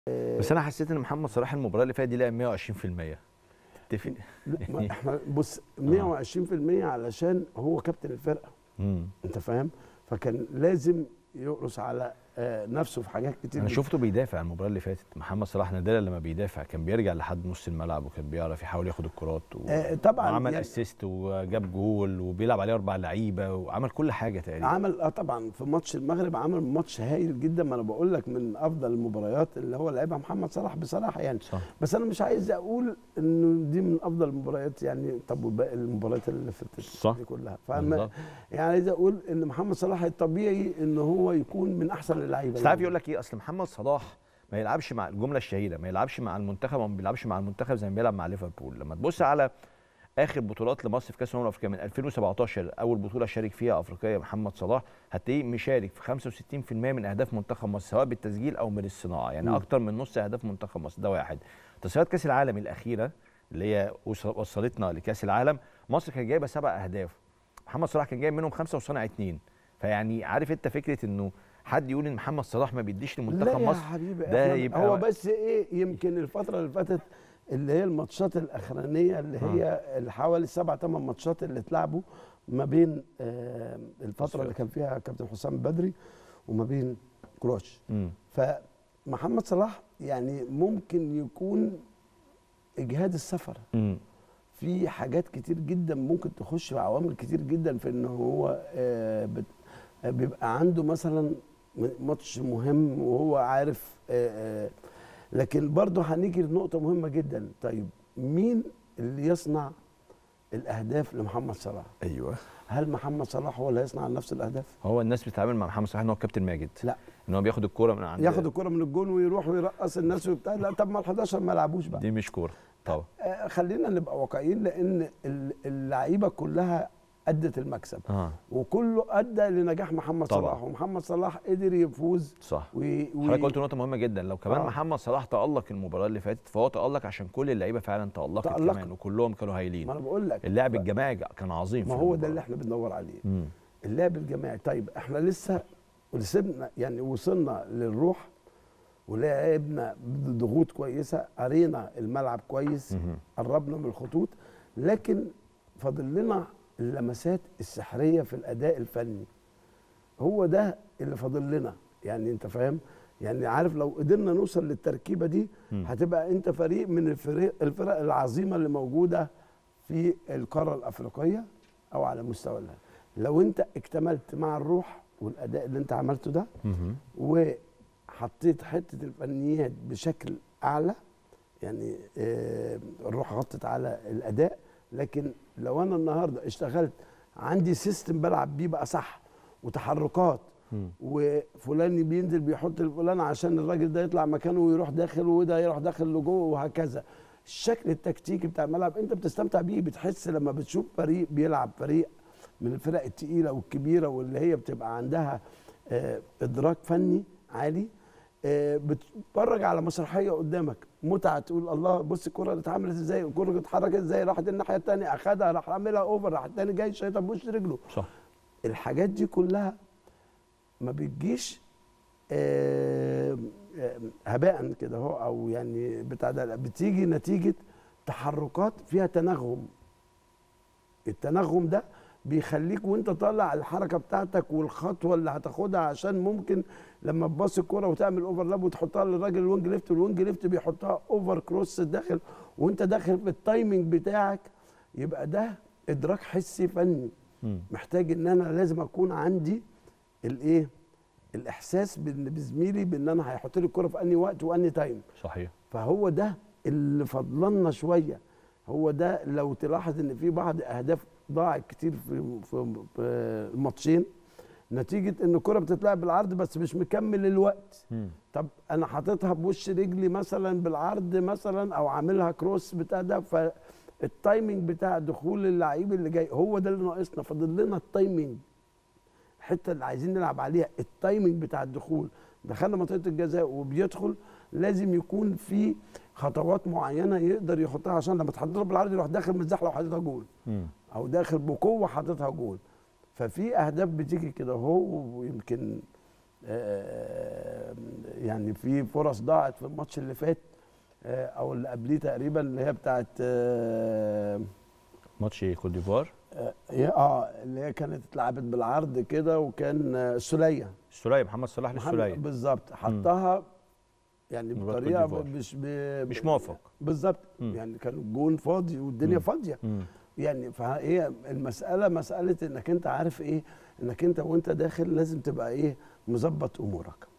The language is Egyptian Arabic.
بس انا حسيت ان محمد صلاح المباراه اللي فاتت دي لعب 120% تتفق لا ما احنا بص 120% علشان هو كابتن الفرقه مم. انت فاهم فكان لازم يقرص على آه، نفسه في حاجات كتير انا جداً. شفته بيدافع المباراه اللي فاتت محمد صلاح نادرا لما بيدافع كان بيرجع لحد نص الملعب وكان بيعرف يحاول ياخد الكرات و... آه، طبعاً وعمل يعني- اسيست وجاب جول وبيلعب عليه اربع لعيبه وعمل كل حاجه تقريبا عمل اه طبعا في ماتش المغرب عمل ماتش هايل جدا ما انا بقول لك من افضل المباريات اللي هو لعبها محمد صلاح بصراحه يعني صح بس انا مش عايز اقول انه دي من افضل المباريات يعني طب وباقي المباريات اللي فاتت صح. دي كلها فما بالظبط. يعني عايز اقول ان محمد صلاح الطبيعي ان هو يكون من احسن اللعيبه بس عارف يقول لك ايه اصل محمد صلاح ما يلعبش مع الجمله الشهيره ما يلعبش مع المنتخب او ما بيلعبش مع المنتخب زي ما بيلعب مع ليفربول لما تبص على اخر بطولات لمصر في كاس الامم الافريقيه من 2017 اول بطوله شارك فيها افريقيه محمد صلاح هتلاقيه مشارك في 65% من اهداف منتخب مصر سواء بالتسجيل او من الصناعه يعني مم. اكتر من نص اهداف منتخب مصر ده واحد تصفيات كاس العالم الاخيره اللي هي وص- وصلتنا لكاس العالم مصر كانت جايبه سبع اهداف محمد صلاح كان جايب منهم خمسه وصنع اتنين فيعني عارف انت فكره انه حد يقول ان محمد صلاح ما بيديش لا لمنتخب يا مصر حبيبي ده إحنا- يبقى هو بس ايه يمكن الفتره اللي فاتت اللي هي الماتشات الاخرانيه اللي هي اللي حوالي سبع ثمان ماتشات اللي اتلعبوا ما بين آه الفتره اللي كان فيها كابتن حسام بدري وما بين كروش مم. فمحمد صلاح يعني ممكن يكون اجهاد السفر مم. في حاجات كتير جدا ممكن تخش في عوامل كتير جدا في ان هو آه، بت- آه، بيبقى عنده مثلا م- ماتش مهم وهو عارف آه، آه، لكن برضه هنيجي لنقطه مهمه جدا طيب مين اللي يصنع الاهداف لمحمد صلاح ايوه هل محمد صلاح هو اللي هيصنع نفس الاهداف هو الناس بتتعامل مع محمد صلاح ان هو كابتن ماجد لا ان هو بياخد الكوره من عند ياخد الكره من الجون ويروح ويرقص الناس وبتاع لا طب ما ال 11 ما لعبوش بقى دي مش كوره طبعا آه، خلينا نبقى واقعيين لان ال- اللعيبه كلها ادت المكسب اه وكله ادى لنجاح محمد طبعا. صلاح ومحمد صلاح قدر يفوز صح و... و... حضرتك قلت نقطه مهمه جدا لو كمان آه. آه. محمد صلاح تالق المباراه اللي فاتت فهو تالق عشان كل اللعيبه فعلا تالقت تألقت. كمان وكلهم كانوا ما هايلين انا بقول لك اللعب الجماعي كان عظيم ما في هو ده المباراة. اللي احنا بندور عليه مم. اللعب الجماعي طيب احنا لسه وسبنا يعني وصلنا للروح ولعبنا بضغوط كويسه قرينا الملعب كويس مهم. قربنا من الخطوط لكن فاضل لنا اللمسات السحريه في الاداء الفني هو ده اللي فاضل لنا يعني انت فاهم يعني عارف لو قدرنا نوصل للتركيبه دي مم. هتبقى انت فريق من الفريق الفرق العظيمه اللي موجوده في القاره الافريقيه او على مستوى العالم لو انت اكتملت مع الروح والاداء اللي انت عملته ده مهم. وحطيت حته الفنيات بشكل اعلى يعني آه، الروح غطت على الاداء لكن لو انا النهارده اشتغلت عندي سيستم بلعب بيه بقى صح وتحركات مم. وفلان بينزل بيحط الفلان عشان الراجل ده يطلع مكانه ويروح داخل وده يروح داخل لجوه وهكذا الشكل التكتيكي بتاع الملعب انت بتستمتع بيه بتحس لما بتشوف فريق بيلعب فريق من الفرق التقيله والكبيره واللي هي بتبقى عندها آه، ادراك فني عالي آه، بتتفرج على مسرحيه قدامك متعه تقول الله بص الكره اتعملت ازاي الكره اتحركت ازاي راحت الناحيه الثانيه اخدها راح عاملها اوفر راح الثاني جاي شايطها بوش رجله صح الحاجات دي كلها ما بتجيش آه، آه، هباء كده هو او يعني بتاع ده لا، بتيجي نتيجه تحركات فيها تنغم التنغم ده بيخليك وانت طالع الحركه بتاعتك والخطوه اللي هتاخدها عشان ممكن لما تباص الكره وتعمل اوفرلاب وتحطها للراجل الوينج ليفت والوينج ليفت بيحطها اوفر كروس داخل وانت داخل في التايمنج بتاعك يبقى ده ادراك حسي فني مم. محتاج ان انا لازم اكون عندي الايه الاحساس بان بزميلي بان انا هيحط لي الكره في اني وقت واني تايم صحيح فهو ده اللي فضلنا شويه هو ده لو تلاحظ ان في بعض اهداف ضاعت كتير في في, في الماتشين نتيجه ان الكره بتتلعب بالعرض بس مش مكمل الوقت مم. طب انا حاططها بوش رجلي مثلا بالعرض مثلا او عاملها كروس بتاع ده فالتايمنج بتاع دخول اللعيب اللي جاي هو ده اللي ناقصنا فاضل لنا التايمنج الحته اللي عايزين نلعب عليها التايمنج بتاع الدخول دخلنا منطقه الجزاء وبيدخل لازم يكون في خطوات معينه يقدر يحطها عشان لما تحطها بالعرض يروح داخل متزحلق وحاططها جول مم. او داخل بقوه حاططها جول ففي اهداف بتيجي كده هو ويمكن آه، يعني في فرص ضاعت في الماتش اللي فات آه، او اللي قبليه تقريبا اللي هي بتاعت اه ماتش كوت ديفوار آه، آه، اللي هي كانت اتلعبت بالعرض كده وكان آه، السوليه السوليه محمد صلاح محمد- للسوليه بالظبط حطها يعني مباراة كوت بطريقه ديفوار. مش ب... مش موافق بالظبط مم. يعني كان الجون فاضي والدنيا مم. فاضيه مم. يعني فهي المساله مساله انك انت عارف ايه انك انت وانت داخل لازم تبقى ايه مظبط امورك